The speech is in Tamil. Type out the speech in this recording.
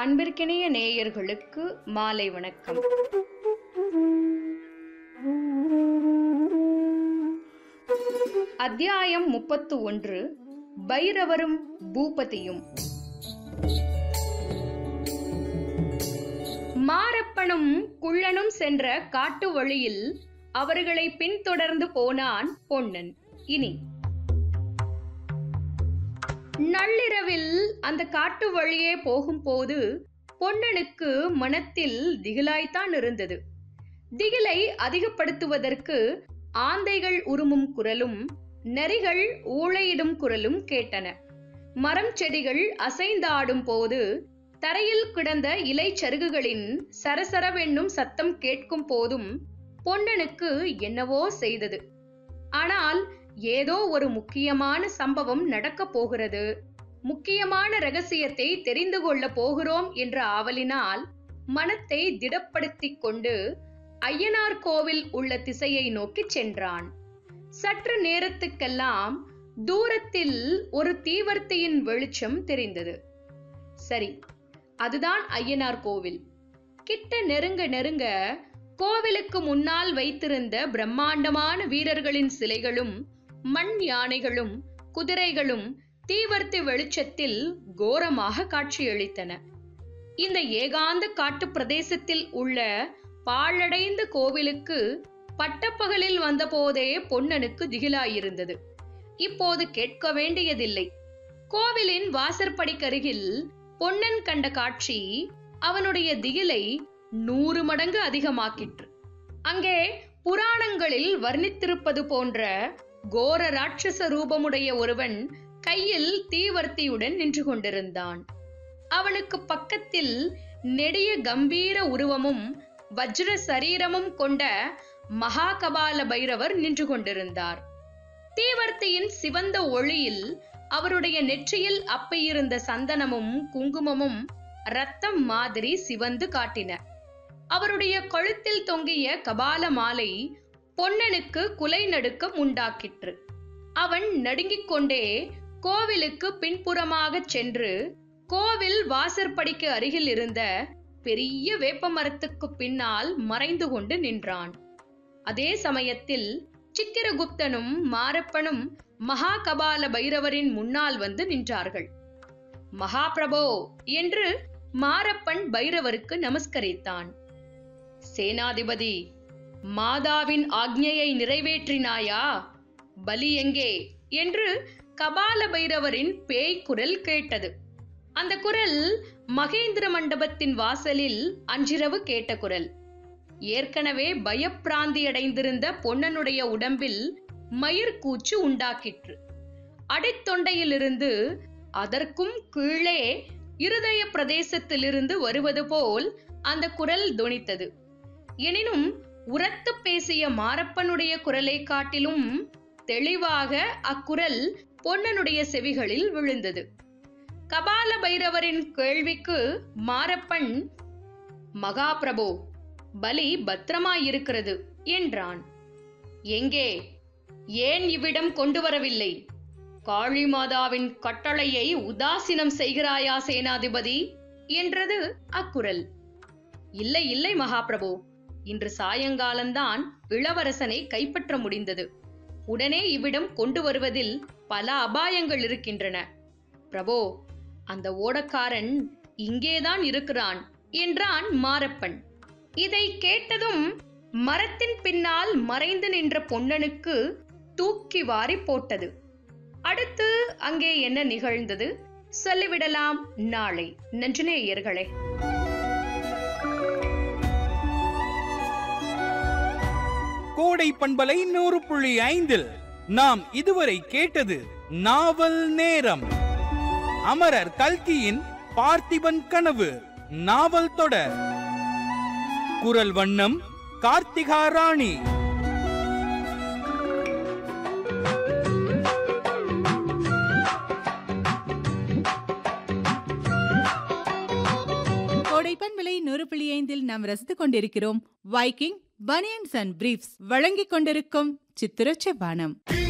அன்பிற்கினிய நேயர்களுக்கு மாலை வணக்கம் அத்தியாயம் முப்பத்து ஒன்று பைரவரும் பூபதியும் மாரப்பனும் குள்ளனும் சென்ற காட்டு வழியில் அவர்களை பின்தொடர்ந்து போனான் பொன்னன் இனி நள்ளிரவில் அந்த காட்டு வழியே போகும்போது பொன்னனுக்கு மனத்தில் திகிலாய்த்தான் இருந்தது திகிலை அதிகப்படுத்துவதற்கு ஆந்தைகள் உருமும் குரலும் நரிகள் ஊளையிடும் குரலும் கேட்டன மரம் செடிகள் அசைந்தாடும் போது தரையில் கிடந்த இலை சருகுகளின் சரசரவென்னும் சத்தம் கேட்கும் போதும் பொன்னனுக்கு என்னவோ செய்தது ஆனால் ஏதோ ஒரு முக்கியமான சம்பவம் நடக்கப் போகிறது முக்கியமான ரகசியத்தை தெரிந்து கொள்ள போகிறோம் என்ற ஆவலினால் மனத்தை திடப்படுத்திக் கொண்டு ஐயனார் கோவில் உள்ள திசையை நோக்கி சென்றான் சற்று நேரத்துக்கெல்லாம் தூரத்தில் ஒரு தீவர்த்தியின் வெளிச்சம் தெரிந்தது சரி அதுதான் ஐயனார் கோவில் கிட்ட நெருங்க நெருங்க கோவிலுக்கு முன்னால் வைத்திருந்த பிரம்மாண்டமான வீரர்களின் சிலைகளும் மண் யானைகளும் குதிரைகளும் தீவர்த்தி வெளிச்சத்தில் கோரமாக காட்சியளித்தன இந்த ஏகாந்த காட்டு பிரதேசத்தில் உள்ள பாழடைந்த கோவிலுக்கு பட்டப்பகலில் வந்தபோதே பொன்னனுக்கு திகிலாயிருந்தது இப்போது கேட்க வேண்டியதில்லை கோவிலின் வாசற்படிக்கருகில் பொன்னன் கண்ட காட்சி அவனுடைய திகிலை நூறு மடங்கு அதிகமாக்கிற்று அங்கே புராணங்களில் வர்ணித்திருப்பது போன்ற கோர ராட்சச ரூபமுடைய ஒருவன் கையில் தீவர்த்தியுடன் நின்று கொண்டிருந்தான் அவனுக்கு பக்கத்தில் நெடிய கம்பீர உருவமும் வஜ்ர சரீரமும் கொண்ட மகாகபால பைரவர் நின்று கொண்டிருந்தார் தீவர்த்தியின் சிவந்த ஒளியில் அவருடைய நெற்றியில் அப்பையிருந்த சந்தனமும் குங்குமமும் ரத்தம் மாதிரி சிவந்து காட்டின அவருடைய கழுத்தில் தொங்கிய கபால மாலை பொன்னனுக்கு குலை நடுக்கம் உண்டாக்கிற்று அவன் நடுங்கிக் கொண்டே கோவிலுக்கு பின்புறமாகச் சென்று கோவில் வாசற்படிக்கு அருகில் இருந்த பெரிய வேப்ப மரத்துக்கு பின்னால் மறைந்து கொண்டு நின்றான் அதே சமயத்தில் சித்திரகுப்தனும் மாரப்பனும் மகாகபால பைரவரின் முன்னால் வந்து நின்றார்கள் மகாபிரபோ என்று மாரப்பன் பைரவருக்கு நமஸ்கரித்தான் சேனாதிபதி மாதாவின் ஆக்ஞையை நிறைவேற்றினாயா பலி எங்கே என்று கபால பைரவரின் பேய் குரல் கேட்டது அந்த குரல் மகேந்திர மண்டபத்தின் வாசலில் அன்றிரவு கேட்ட குரல் ஏற்கனவே பயப்பிராந்தியடைந்திருந்த பொன்னனுடைய உடம்பில் மயிர்கூச்சு உண்டாக்கிற்று அடித்தொண்டையிலிருந்து அதற்கும் கீழே இருதய பிரதேசத்திலிருந்து வருவது போல் அந்த குரல் தொனித்தது எனினும் உரத்து பேசிய மாரப்பனுடைய குரலை காட்டிலும் தெளிவாக அக்குரல் பொன்னனுடைய செவிகளில் விழுந்தது கபால பைரவரின் கேள்விக்கு மாரப்பன் மகாபிரபு பலி பத்திரமாயிருக்கிறது என்றான் எங்கே ஏன் இவ்விடம் கொண்டு வரவில்லை காளிமாதாவின் கட்டளையை உதாசீனம் செய்கிறாயா சேனாதிபதி என்றது அக்குரல் இல்லை இல்லை மகாபிரபு இன்று சாயங்காலம்தான் இளவரசனை கைப்பற்ற முடிந்தது உடனே இவ்விடம் கொண்டு வருவதில் பல அபாயங்கள் இருக்கின்றன பிரபோ அந்த ஓடக்காரன் இங்கேதான் இருக்கிறான் என்றான் மாரப்பன் இதை கேட்டதும் மரத்தின் பின்னால் மறைந்து நின்ற பொன்னனுக்கு தூக்கி வாரி போட்டது அடுத்து அங்கே என்ன நிகழ்ந்தது சொல்லிவிடலாம் நாளை நன்றி நேயர்களே கோடை பண்பலை நூறு புள்ளி ஐந்தில் நாம் இதுவரை கேட்டது நாவல் நேரம் அமரர் கல்கியின் பார்த்திபன் கனவு நாவல் தொடர் குரல் வண்ணம் கார்த்திகா ராணி கோடைப்பன் விலை நூறு புள்ளி ஐந்தில் நாம் ரசித்துக் கொண்டிருக்கிறோம் வைக்கிங் பனியன்ஸ் அண்ட் பிரீஃப்ஸ் வழங்கிக் கொண்டிருக்கும் சித்திரச்ச வானம்